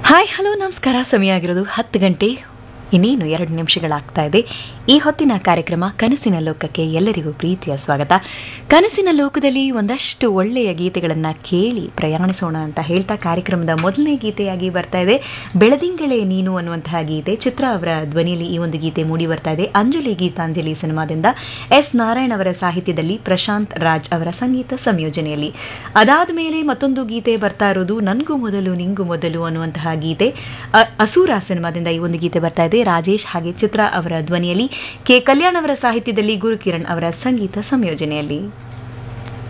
hi hello ನಮಸ್ಕಾರ ಸಮಯ ಆಗಿರೋದು ಹತ್ತು ಗಂಟೆ ಇನ್ನೇನು ಎರಡು ನಿಮಿಷಗಳಾಗ್ತಾ ಇದೆ ಈ ಹೊತ್ತಿನ ಕಾರ್ಯಕ್ರಮ ಕನಸಿನ ಲೋಕಕ್ಕೆ ಎಲ್ಲರಿಗೂ ಪ್ರೀತಿಯ ಸ್ವಾಗತ ಕನಸಿನ ಲೋಕದಲ್ಲಿ ಒಂದಷ್ಟು ಒಳ್ಳೆಯ ಗೀತೆಗಳನ್ನು ಕೇಳಿ ಪ್ರಯಾಣಿಸೋಣ ಅಂತ ಹೇಳ್ತಾ ಕಾರ್ಯಕ್ರಮದ ಮೊದಲನೇ ಗೀತೆಯಾಗಿ ಬರ್ತಾ ಇದೆ ಬೆಳದಿಂಗಳೇ ನೀನು ಅನ್ನುವಂತಹ ಗೀತೆ ಚಿತ್ರ ಅವರ ಧ್ವನಿಯಲ್ಲಿ ಈ ಒಂದು ಗೀತೆ ಮೂಡಿ ಬರ್ತಾ ಇದೆ ಅಂಜಲಿ ಗೀತಾಂಜಲಿ ಸಿನಿಮಾದಿಂದ ಎಸ್ ನಾರಾಯಣ್ ಅವರ ಸಾಹಿತ್ಯದಲ್ಲಿ ಪ್ರಶಾಂತ್ ರಾಜ್ ಅವರ ಸಂಗೀತ ಸಂಯೋಜನೆಯಲ್ಲಿ ಅದಾದ ಮೇಲೆ ಮತ್ತೊಂದು ಗೀತೆ ಬರ್ತಾ ಇರೋದು ನನ್ಗೂ ಮೊದಲು ನಿಂಗೂ ಮೊದಲು ಅನ್ನುವಂತಹ ಗೀತೆ ಅ- ಅಸೂರ ಸಿನಿಮಾದಿಂದ ಈ ಒಂದು ಗೀತೆ ಬರ್ತಾ ಇದೆ ರಾಜೇಶ್ ಹಾಗೆ ಚಿತ್ರ ಅವರ ಧ್ವನಿಯಲ್ಲಿ ಕೆ ಕಲ್ಯಾಣ್ ಅವರ ಸಾಹಿತ್ಯದಲ್ಲಿ ಗುರುಕಿರಣ್ ಅವರ ಸಂಗೀತ ಸಂಯೋಜನೆಯಲ್ಲಿ